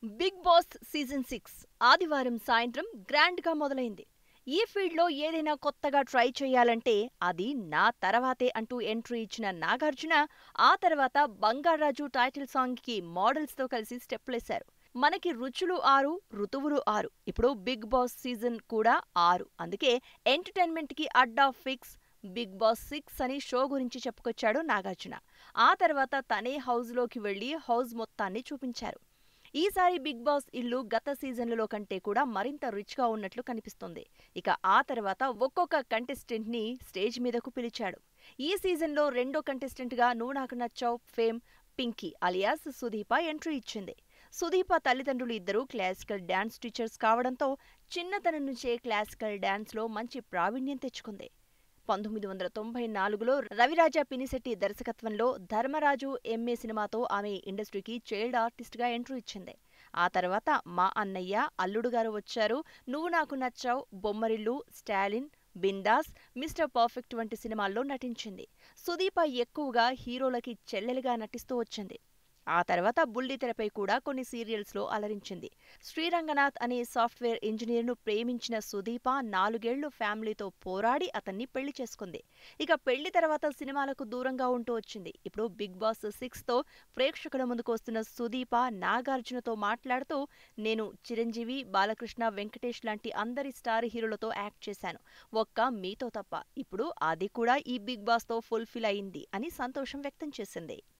big boss season six ఆదివారం సాయంత్రం గ్రాండ్గా మొదలైంది ఈ ఫీల్డ్లో ఏదైనా కొత్తగా ట్రై చేయాలంటే అది నా తర్వాతే అంటూ ఎంట్రీ ఇచ్చిన నాగార్జున ఆ తర్వాత బంగారాజు టైటిల్ సాంగ్కి మోడల్స్తో కలిసి స్టెప్లేశారు మనకి రుచులు ఆరు ఋతువులు ఆరు ఇప్పుడు బిగ్ బాస్ సీజన్ కూడా ఆరు అందుకే ఎంటర్టైన్మెంట్కి అడ్డా ఫిక్స్ బిగ్ బాస్ సిక్స్ అని షో గురించి చెప్పుకొచ్చాడు నాగార్జున ఆ తర్వాత తనే హౌస్లోకి వెళ్లి హౌస్ మొత్తాన్ని చూపించారు ఈసారి బిగ్ బాస్ ఇల్లు గత సీజన్లలో కంటే కూడా మరింత రిచ్గా ఉన్నట్లు కనిపిస్తుంది ఇక ఆ తర్వాత ఒక్కొక్క కంటెస్టెంట్ ని స్టేజ్ మీదకు పిలిచాడు ఈ సీజన్లో రెండో కంటెస్టెంట్గా Nuvvu Naaku Nachav fame Pinky alias Sudeepa entry ఇచ్చింది సుదీప తల్లిదండ్రులు ఇద్దరూ క్లాసికల్ డాన్స్ టీచర్స్ కావడంతో చిన్నతనం నుంచే క్లాసికల్ డాన్స్లో మంచి ప్రావీణ్యం తెచ్చుకుంది పంతొమ్మిది వందల తొంభై నాలుగులో రవిరాజా పినిశెట్టి దర్శకత్వంలో ధర్మరాజు ఎంఏ సినిమాతో ఆమె ఇండస్ట్రీకి చైల్డ్ ఆర్టిస్ట్గా ఎంట్రీ ఇచ్చింది ఆ తర్వాత మా అన్నయ్య అల్లుడు గారు వచ్చారు నువ్వు నాకు నచ్చావు బొమ్మరిల్లు స్టాలిన్ బిందాస్ మిస్టర్ పర్ఫెక్ట్ వంటి సినిమాల్లో నటించింది సుదీప ఎక్కువగా హీరోలకి చెల్లెలిగా నటిస్తూ వచ్చింది ఆ తర్వాత బుల్లితెరపై కూడా కొన్ని సీరియల్స్లో అలరించింది శ్రీరంగనాథ్ అనే సాఫ్ట్వేర్ ఇంజనీర్ను ప్రేమించిన సుదీప నాలుగేళ్లు ఫ్యామిలీతో పోరాడి అతన్ని పెళ్లి చేసుకుంది ఇక పెళ్లి తర్వాత సినిమాలకు దూరంగా ఉంటూ వచ్చింది ఇప్పుడు బిగ్ బాస్ సిక్స్తో ప్రేక్షకుల ముందుకు వస్తున్న సుదీప నాగార్జునతో మాట్లాడుతూ నేను చిరంజీవి బాలకృష్ణ వెంకటేష్ లాంటి అందరి స్టార్ హీరోలతో యాక్ట్ చేశాను ఒక్క మీతో తప్ప ఇప్పుడు అది కూడా ఈ బిగ్ బాస్తో ఫుల్ఫిల్ అయింది అని సంతోషం వ్యక్తం చేసింది